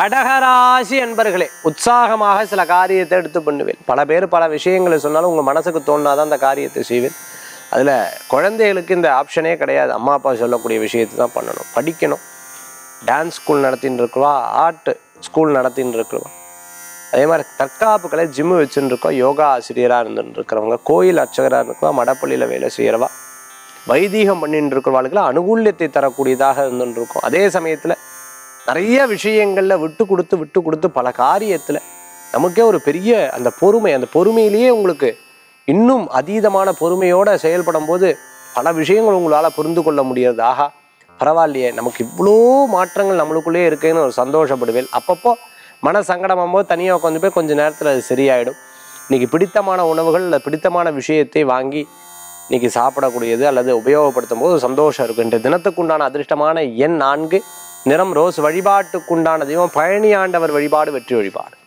கடகராசி என்பர்களே உற்சாகமாக சில காரியத்தை எடுத்து பண்ணுவேன் பல பேர் பல விஷயங்களை சொன்னாலும் உங்கள் மனசுக்கு தோணாதான் அந்த காரியத்தை செய்வேன் அதில் குழந்தைகளுக்கு இந்த ஆப்ஷனே கிடையாது அம்மா அப்பா சொல்லக்கூடிய விஷயத்தை தான் பண்ணணும் படிக்கணும் டான்ஸ் ஸ்கூல் நடத்தின்னு இருக்கிறவா ஆர்ட் ஸ்கூல் நடத்தின்னு இருக்கிறவா அதே மாதிரி தற்காப்பு கலை ஜிம்மு வச்சுட்டு இருக்கோம் யோகா ஆசிரியராக இருந்துட்டு இருக்கிறவங்க கோயில் அர்ச்சகராக இருக்கிறவா மடப்பள்ளியில் வேலை செய்கிறவா வைதீகம் பண்ணிட்டு இருக்கிறவாளுக்கெல்லாம் அனுகூல்யத்தை தரக்கூடியதாக இருந்துட்டு இருக்கும் அதே சமயத்தில் நிறைய விஷயங்களில் விட்டு கொடுத்து விட்டு கொடுத்து பல காரியத்தில் நமக்கே ஒரு பெரிய அந்த பொறுமை அந்த பொறுமையிலேயே உங்களுக்கு இன்னும் அதீதமான பொறுமையோடு செயல்படும் போது பல விஷயங்கள் உங்களால் புரிந்து கொள்ள முடியாது ஆஹா பரவாயில்லையே நமக்கு இவ்வளோ மாற்றங்கள் நம்மளுக்குள்ளேயே இருக்குன்னு ஒரு சந்தோஷப்படுவேன் அப்பப்போ மன சங்கடமாகும் போது தனியாக உட்காந்து போய் கொஞ்ச நேரத்தில் அது சரியாயிடும் இன்னைக்கு பிடித்தமான உணவுகள் இல்லை பிடித்தமான விஷயத்தை வாங்கி இன்னைக்கு சாப்பிடக்கூடியது அல்லது உபயோகப்படுத்தும் போது சந்தோஷம் இருக்கும் இன்றைய தினத்துக்குண்டான அதிர்ஷ்டமான எண் நான்கு நிறம் ரோஸ் வழிபாட்டுக்குண்டான தெய்வம் பழனி ஆண்டவர் வழிபாடு வெற்றி வழிபாடு